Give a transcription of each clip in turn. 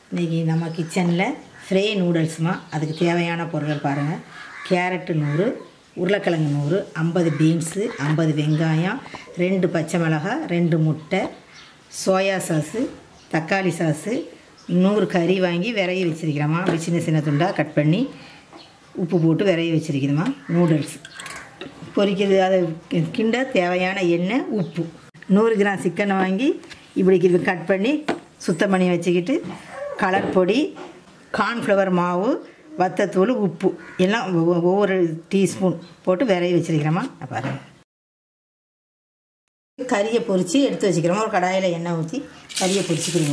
இன்றைக்கி நம்ம கிச்சனில் ஃப்ரே நூடுல்ஸுமா அதுக்கு தேவையான பொருட்கள் பாருங்கள் கேரட்டு நூறு உருளைக்கிழங்கு நூறு ஐம்பது பீன்ஸு ஐம்பது வெங்காயம் ரெண்டு பச்சை மிளகாய் ரெண்டு முட்டை சோயா சாஸு தக்காளி சாஸு நூறு கறி வாங்கி விரைய வச்சுருக்கிறோமா அப்படி சின்ன சின்ன துண்டாக கட் பண்ணி உப்பு போட்டு விரைய வச்சுருக்கிறோமா நூடுல்ஸ் பொரிக்கிறது அதை கி- கிண்ட தேவையான எண்ணெய் உப்பு நூறு கிராம் சிக்கனை வாங்கி இப்படி கட் பண்ணி சுத்தம் பண்ணி வச்சுக்கிட்டு கலர் பொடி கார்ன்ஃப்ளவர் மாவு வத்தத்தூள் உப்பு எல்லாம் ஒவ்வொ- ஒவ்வொரு டீஸ்பூன் போட்டு விரைய வச்சுருக்கிறோமா பாருங்க கறியை பொரித்து எடுத்து வச்சுக்கிறோமா ஒரு கடாயில் எண்ணெய் ஊற்றி கறியை பொரிச்சுக்கிறோங்க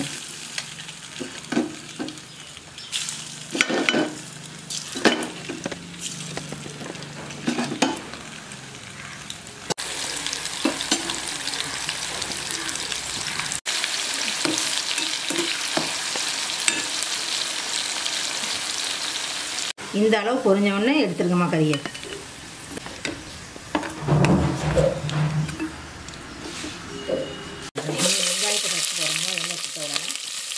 இந்த அளவு பொரிஞ்ச உடனே எடுத்துருங்கம்மா கறியை வெங்காயத்தை ஃபஸ்ட்டு போடுங்க எண்ணெய் சுத்த விடணும்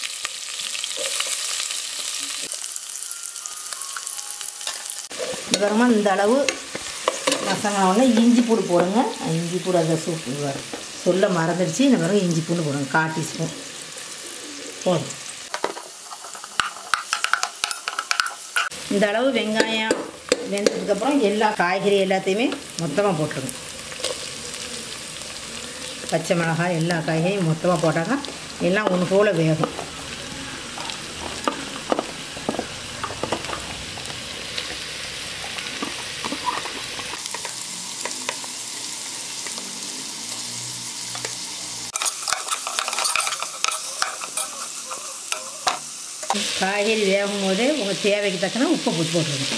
அப்புறமா இந்த அளவு மசாலா உடனே இஞ்சி பூடு போடுங்க இஞ்சி பூடு அந்த சூப்பு வரும் சொல்ல மறந்துடுச்சு இந்த பிறகு இஞ்சி பூண்டு போடுங்க கால் டீஸ்பூன் போதும் இந்த அளவு வெங்காயம் வெந்ததுக்கப்புறம் எல்லா காய்கறி எல்லாத்தையுமே மொத்தமாக போட்டுருங்க பச்சை மிளகாய் எல்லா காய்கறியும் மொத்தமாக போட்டாங்க எல்லாம் ஒன்று போல் வேகும் காய்கறி வேகும் போது உங்கள் தேவைக்கு தக்கன உப்பை போட்டு போட்டுருங்க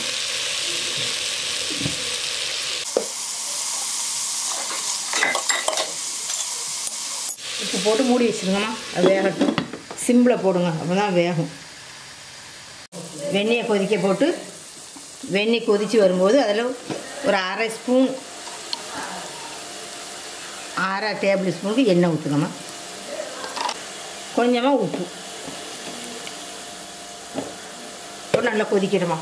உப்பு போட்டு மூடி வச்சுருங்கம்மா அது வேகட்டும் சிம்பில் போடுங்க அப்போ தான் வேகும் வெண்ணெயை கொதிக்க போட்டு வெண்ணெய் கொதித்து வரும்போது அதில் ஒரு அரை ஸ்பூன் அரை டேபிள் ஸ்பூனுக்கு எண்ணெய் ஊற்றுங்கம்மா கொஞ்சமாக உப்பு போட்டு நல்லா கொதிக்கணுமா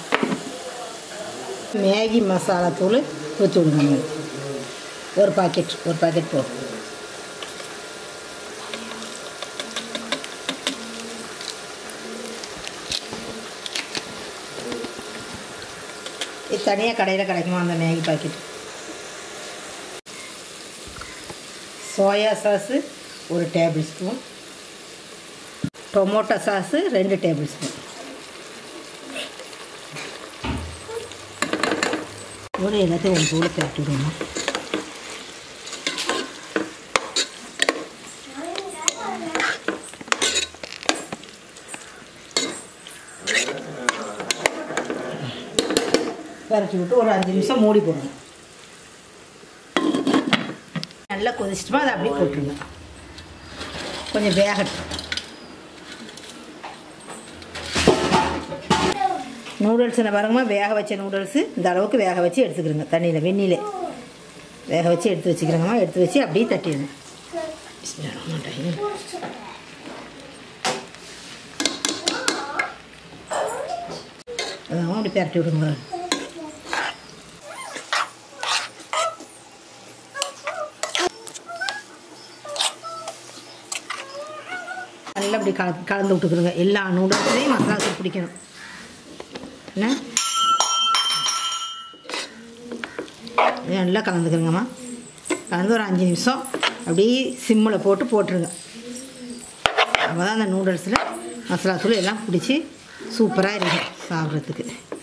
மேகி மசாலா தூள் ஊற்றி விடுங்க ஒரு பாக்கெட் ஒரு பாக்கெட் போதும் இது தனியாக கடையில் கிடைக்குமா அந்த மேகி பாக்கெட் சோயா சாஸு ஒரு டேபிள் ஸ்பூன் டொமோட்டோ சாஸு ரெண்டு டேபிள் ஸ்பூன் ஒரு எல்லாத்தையும் ஒரு தூள் தட்டி விடணும் பரட்டி விட்டு ஒரு அஞ்சு நிமிஷம் மூடி போடணும் நல்லா கொதிச்சிட்டுமா அதை அப்படியே போட்டுருங்க கொஞ்சம் வேகட்டும் நூடுல்ஸ் என்ன பாருங்கம்மா வேக வச்ச நூடுல்ஸு இந்த அளவுக்கு வேக வச்சு எடுத்துக்கிறோங்க தண்ணியில் வெந்நில வேக வச்சு எடுத்து வச்சுக்கிறோங்கம்மா எடுத்து வச்சு அப்படியே தட்டிடுங்க பிஸ்மில்லாஹ் அதான் அப்படி பரட்டி விடுங்க நல்லா அப்படி கல கலந்து விட்டுக்கிறோங்க எல்லா நூடுல்ஸ்லேயும் மசாலா தூள் பிடிக்கணும் என்ன இது நல்லா கலந்துக்கிறோங்கம்மா கலந்து ஒரு அஞ்சு நிமிஷம் அப்படியே சிம்மில் போட்டு போட்டுருங்க அப்போ தான் அந்த நூடுல்ஸில் மசாலா தூள் எல்லாம் பிடிச்சி சூப்பராக இருக்கும் சாப்பிட்றதுக்கு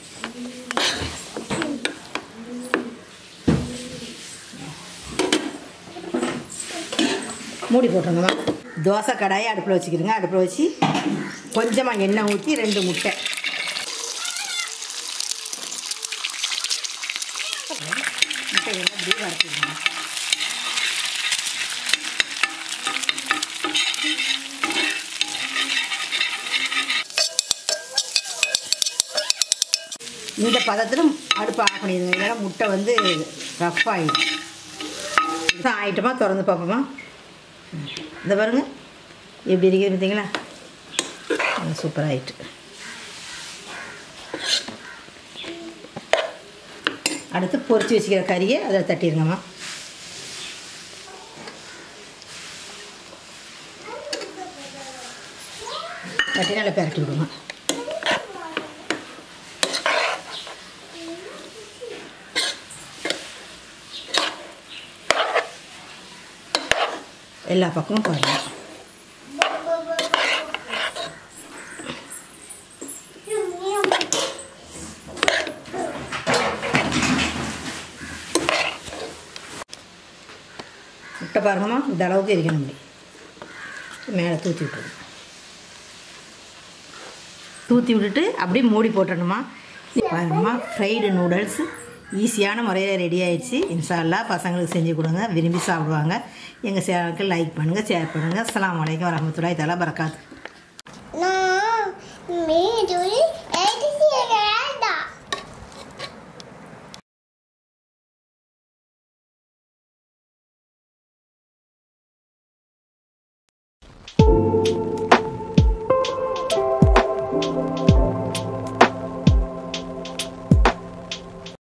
மூடி போட்டுருங்கம்மா தோசை கடாயை அடுப்பில் வச்சுக்கிறோங்க அடுப்பில் வச்சு கொஞ்சமாக எண்ணெய் ஊற்றி ரெண்டு முட்டை முட்டை எல்லாம் அப்படியே வறுத்துக்கணும் இந்த பதத்தில் அடுப்பு ஆஃப் பண்ணிடுங்க இல்லைன்னா முட்டை வந்து ரஃப் ஆகிடும் இதுதான் ஆயிட்டமா திறந்து பார்ப்போமா இந்த பாருங்க எப்படி இருக்குது பார்த்தீங்களா சூப்பராக ஆயிட்டு அடுத்து பொரிச்சு வச்சுக்கிற கறியை அதில் தட்டிடுங்கம்மா தட்டி நல்லா பெரட்டி விடுங்க எல்லா பக்கமும் பாருங்கள் முட்டை பாருங்கம்மா இந்த அளவுக்கு இருக்கணும் அப்படி மேலே தூத்தி விட்டுருங்க தூத்தி விட்டுட்டு அப்படியே மூடி போட்டுடணுமா பாருங்கம்மா ஃப்ரைடு நூடுல்ஸ் ஈஸியான முறையில் ரெடி ஆயிடுச்சு இன்ஷால்லா பசங்களுக்கு செஞ்சு கொடுங்க விரும்பி சாப்பிடுவாங்க எங்கள் சேனலுக்கு லைக் பண்ணுங்கள் ஷேர் பண்ணுங்கள் அஸ்ஸலாமு அலைக்கும் வரமத்துல்லாஹி தஆலா பரக்காத்து நான் மீ